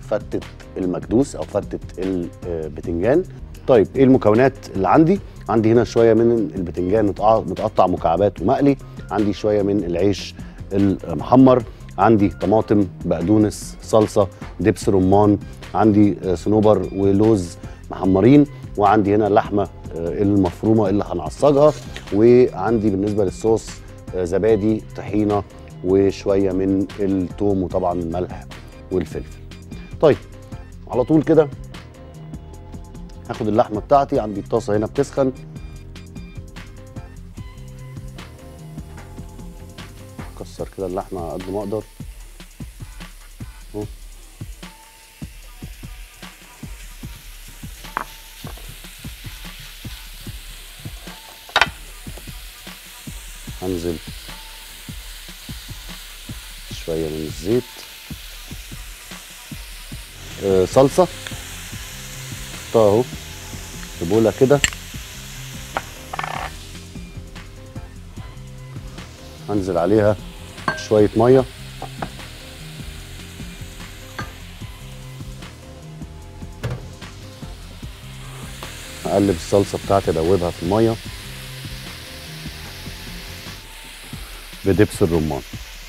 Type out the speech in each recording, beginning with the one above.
فتة المكدوس او فتة البتنجان طيب ايه المكونات اللي عندي عندي هنا شويه من البتنجان متقع- متقطع مكعبات ومقلي عندي شويه من العيش المحمر عندي طماطم بقدونس صلصه دبس رمان عندي آه، صنوبر ولوز محمرين وعندي هنا اللحمه آه، المفرومه اللي هنعصجها وعندي بالنسبه للصوص آه، زبادي طحينه وشويه من الثوم وطبعا الملح والفلفل طيب على طول كده هاخد اللحمه بتاعتي عندي الطاسه هنا بتسخن اكسر كده اللحمه على قد ما اقدر أهو. هنزل شويه من الزيت آه صلصه حطها اهو في بوله كده هنزل عليها شويه ميه هقلب الصلصه بتاعتي ادوبها في الميه بدبس الرمان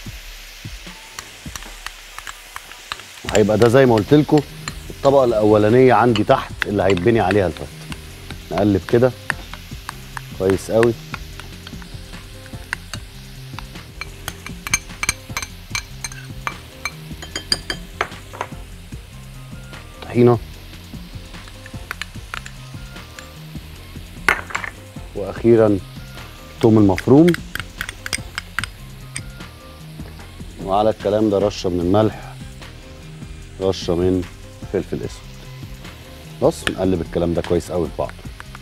وهيبقى ده زي ما قلت لكم الطبقه الاولانيه عندي تحت اللي هيتبني عليها الفته نقلب كده كويس قوي طحينه واخيرا الثوم المفروم وعلى الكلام ده رشه من الملح رشه من فلفل اسود بص نقلب الكلام ده كويس قوي في بعض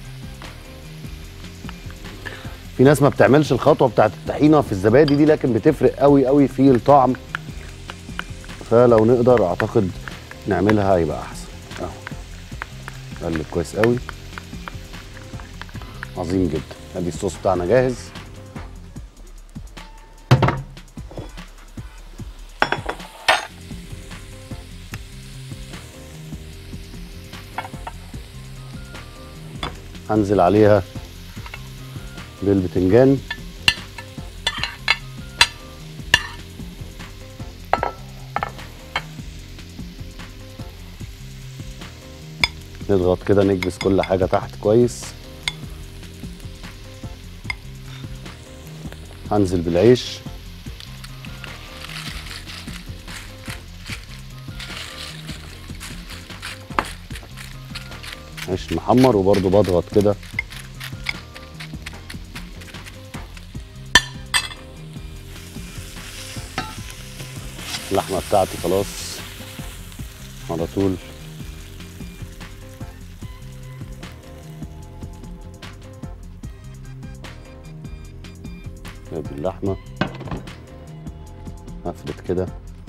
في ناس ما بتعملش الخطوه بتاعت الطحينه في الزبادي دي لكن بتفرق قوي قوي في الطعم فلو نقدر اعتقد نعملها هيبقى احسن اهو نقلب كويس قوي عظيم جدا ادي الصوص بتاعنا جاهز هنزل عليها بالبتنجان نضغط كده نكبس كل حاجة تحت كويس هنزل بالعيش عيش محمر وبرضو بضغط كده اللحمة بتاعتي خلاص على طول ادي اللحمة هفرد كده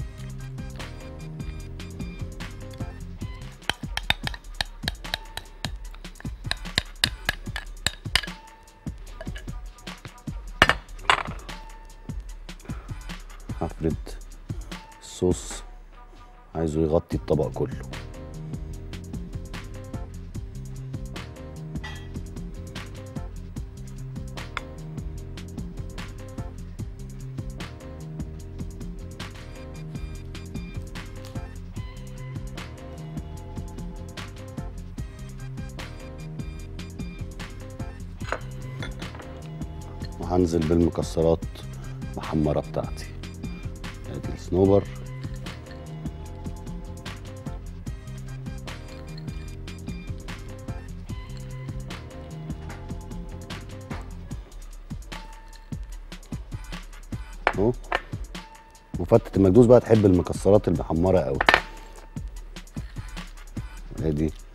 هفرد الصوص عايزه يغطي الطبق كله وهنزل بالمكسرات محمرة بتاعتي ادي الصنوبر اهو وفتة المكدوس بقى تحب المكسرات المحمرة قوي ادي